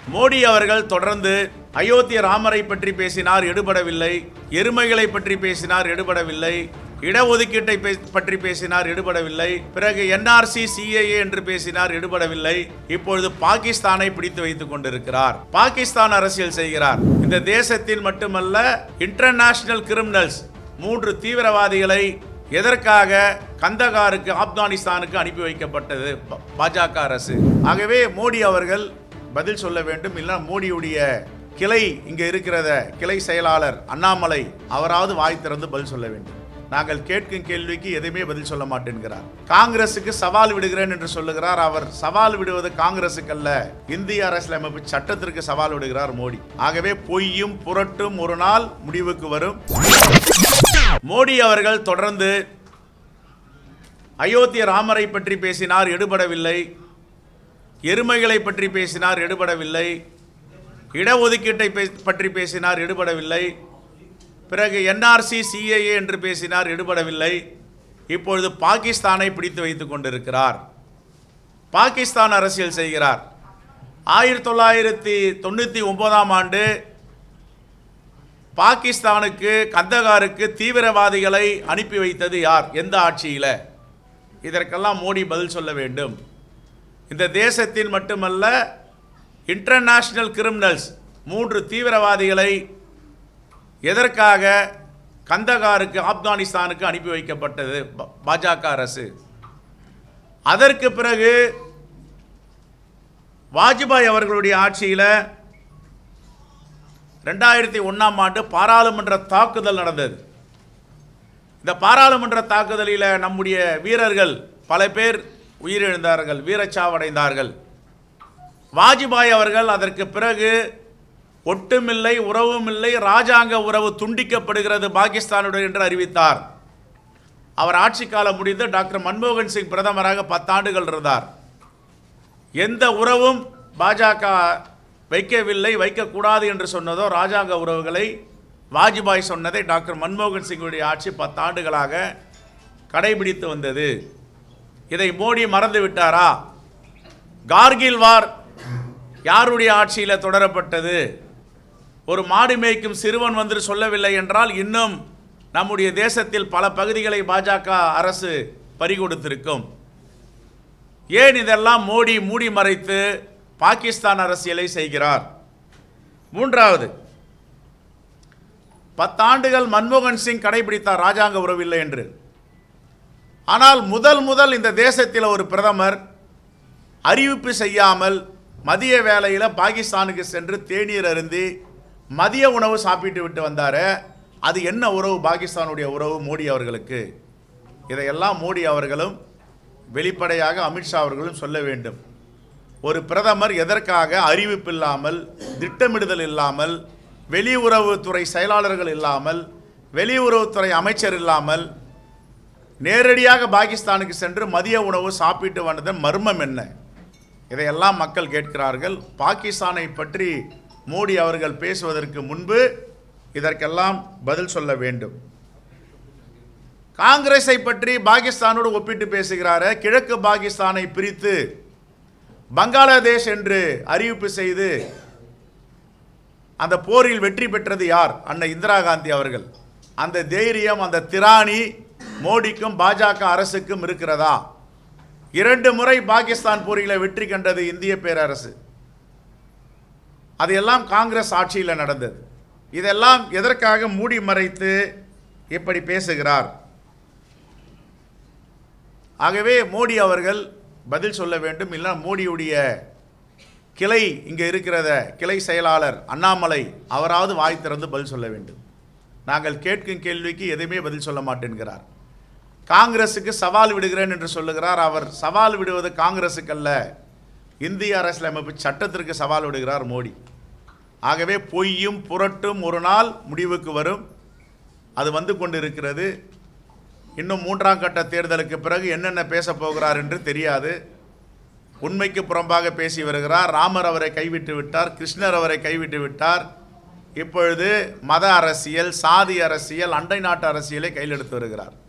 மோடி அவர்கள் தொடர்ந்து அயோத்திய ராமரை பற்றி பேசினார் எடுபடவில்லை எருமைகளை பற்றி பேசினார் எடுபடவில்லை இடஒதுக்கீட்டை பே- பற்றி பேசினார் எடுபடவில்லை பிறகு என்ஆர்சி சிஏஏ என்று பேசினார் எடுபடவில்லை இப்பொழுது பாகிஸ்தானை பிடித்து வைத்துக் கொண்டிருக்கிறார் பாகிஸ்தான் அரசியல் செய்கிறார் இந்த தேசத்தில் மட்டுமல்ல இன்டர்நேஷனல் கிரிமினல்ஸ் மூன்று தீவிரவாதிகளை எதற்காக கந்தகாருக்கு ஆப்கானிஸ்தானுக்கு அனுப்பி வைக்கப்பட்டது ப- பாஜக அரசு ஆகவே மோடி அவர்கள் பதில் சொல்ல வேண்டும் இல்லை மோடியுடைய கிளை இங்க இருக்கிறத கிளை செயலாளர் அண்ணாமலை அவராவது வாய் திறந்து பதில் சொல்ல வேண்டும் நாங்கள் கேட்கும் கேள்விக்கு எதுவுமே பதில் சொல்ல மாட்டேன்கிறார் காங்கிரசுக்கு சவால் விடுகிறேன் என்று சொல்லுகிறார் அவர் சவால் விடுவது காங்கிரசுக்கு அல்ல இந்திய அரசியலமைப்பு சட்டத்திற்கு சவால் விடுகிறார் மோடி ஆகவே பொய்யும் புரட்டும் ஒரு நாள் முடிவுக்கு வரும் மோடி அவர்கள் தொடர்ந்து அயோத்திய ராமரை பற்றி பேசினார் எடுபடவில்லை எருமைகளை பற்றி பேசினார் எடுபடவில்லை இடஒதுக்கீட்டை பே- பற்றி பேசினார் எடுபடவில்லை பிறகு என்ஆர்சி சிஏஏ என்று பேசினார் எடுபடவில்லை இப்பொழுது பாகிஸ்தானை பிடித்து வைத்துக் கொண்டிருக்கிறார் பாகிஸ்தான் அரசியல் செய்கிறார் ஆயிரத்தி தொள்ளாயிரத்தி தொண்ணூற்றி ஒன்பதாம் ஆண்டு பாகிஸ்தானுக்கு கந்தகாருக்கு தீவிரவாதிகளை அனுப்பி வைத்தது யார் எந்த ஆட்சியில் இதற்கெல்லாம் மோடி பதில் சொல்ல வேண்டும் இந்த தேசத்தில் மட்டுமல்ல இன்டர்நேஷனல் கிரிமினல்ஸ் மூன்று தீவிரவாதிகளை எதற்காக கந்தகாருக்கு ஆப்கானிஸ்தானுக்கு அனுப்பி வைக்கப்பட்டது ப- பாஜக அரசு அதற்கு பிறகு வாஜ்பாய் அவர்களுடைய ஆட்சியில் ரெண்டாயிரத்தி ஒன்றாம் ஆண்டு பாராளுமன்ற தாக்குதல் நடந்தது இந்த பாராளுமன்ற தாக்குதலில் நம்முடைய வீரர்கள் பல பேர் உயிரிழந்தார்கள் வீரச்சாவடைந்தார்கள் வாஜ்பாய் அவர்கள் அதற்கு பிறகு ஒட்டுமில்லை உறவுமில்லை ராஜாங்க உறவு துண்டிக்கப்படுகிறது பாகிஸ்தானுடன் என்று அறிவித்தார் அவர் ஆட்சி காலம் முடிந்து டாக்டர் மன்மோகன் சிங் பிரதமராக பத்தாண்டுகள் இருந்தார் எந்த உறவும் பாஜக வைக்கவில்லை வைக்கக்கூடாது என்று சொன்னதோ ராஜாங்க உறவுகளை வாஜ்பாய் சொன்னதை டாக்டர் மன்மோகன் சிங்குடைய ஆட்சி பத்தாண்டுகளாக கடைபிடித்து வந்தது இதை மோடி மறந்து விட்டாரா கார்கில் வார் யாருடைய ஆட்சியில் தொடரப்பட்டது ஒரு மாடு மேய்க்கும் சிறுவன் வந்து சொல்லவில்லை என்றால் இன்னும் நம்முடைய தேசத்தில் பல பகுதிகளை பாஜக அரசு பறிகொடுத்திருக்கும் ஏன் இதெல்லாம் மோடி மூடி மறைத்து பாகிஸ்தான் அரசியலை செய்கிறார் மூன்றாவது பத்தாண்டுகள் மன்மோகன் சிங் கடைபிடித்தார் ராஜாங்க உறவில்லை என்று ஆனால் முதல் முதல் இந்த தேசத்தில் ஒரு பிரதமர் அறிவிப்பு செய்யாமல் மதிய வேளையில் பாகிஸ்தானுக்கு சென்று தேநீர் அருந்தி மதிய உணவு சாப்பிட்டு விட்டு வந்தார் அது என்ன உறவு பாகிஸ்தானுடைய உறவு மோடி அவர்களுக்கு இதையெல்லாம் மோடி அவர்களும் வெளிப்படையாக அமித்ஷா அவர்களும் சொல்ல வேண்டும் ஒரு பிரதமர் எதற்காக அறிவிப்பில்லாமல் திட்டமிடுதல் இல்லாமல் வெளியுறவுத்துறை செயலாளர்கள் இல்லாமல் வெளியுறவுத்துறை அமைச்சர் இல்லாமல் நேரடியாக பாகிஸ்தானுக்கு சென்று மதிய உணவு சாப்பிட்டு வந்ததன் மர்மம் என்ன இதையெல்லாம் மக்கள் கேட்கிறார்கள் பாகிஸ்தானை பற்றி மோடி அவர்கள் பேசுவதற்கு முன்பு இதற்கெல்லாம் பதில் சொல்ல வேண்டும் காங்கிரஸை பற்றி பாகிஸ்தானோடு ஒப்பிட்டு பேசுகிறாரு கிழக்கு பாகிஸ்தானை பிரித்து பங்களாதேஷ் என்று அறிவிப்பு செய்து அந்த போரில் வெற்றி பெற்றது யார் அன்னை இந்திரா காந்தி அவர்கள் அந்த தைரியம் அந்த திராணி மோடிக்கும் பாஜக அரசுக்கும் இருக்கிறதா இரண்டு முறை பாகிஸ்தான் போரில் வெற்றி கண்டது இந்திய பேரரசு அது எல்லாம் காங்கிரஸ் ஆட்சியில் நடந்தது இதெல்லாம் எதற்காக மூடி மறைத்து இப்படி பேசுகிறார் ஆகவே மோடி அவர்கள் பதில் சொல்ல வேண்டும் இல்லை மோடியுடைய கிளை இங்கே இருக்கிறத கிளை செயலாளர் அண்ணாமலை அவராவது வாய் திறந்து பதில் சொல்ல வேண்டும் நாங்கள் கேட்கும் கேள்விக்கு எதுவுமே பதில் சொல்ல மாட்டேன்கிறார் காங்கிரசுக்கு சவால் விடுகிறேன் என்று சொல்லுகிறார் அவர் சவால் விடுவது காங்கிரசுக்கு அல்ல இந்திய அரசியலமைப்பு சட்டத்திற்கு சவால் விடுகிறார் மோடி ஆகவே பொய்யும் புரட்டும் ஒரு நாள் முடிவுக்கு வரும் அது வந்து கொண்டிருக்கிறது இன்னும் மூன்றாம் கட்ட தேர்தலுக்கு பிறகு என்னென்ன பேசப் போகிறார் என்று தெரியாது உண்மைக்கு புறம்பாக பேசி வருகிறார் ராமர் அவரை கைவிட்டு விட்டார் கிருஷ்ணர் அவரை கைவிட்டு விட்டார் இப்பொழுது மத அரசியல் சாதி அரசியல் அண்டை நாட்டு அரசியலை கையில் எடுத்து வருகிறார்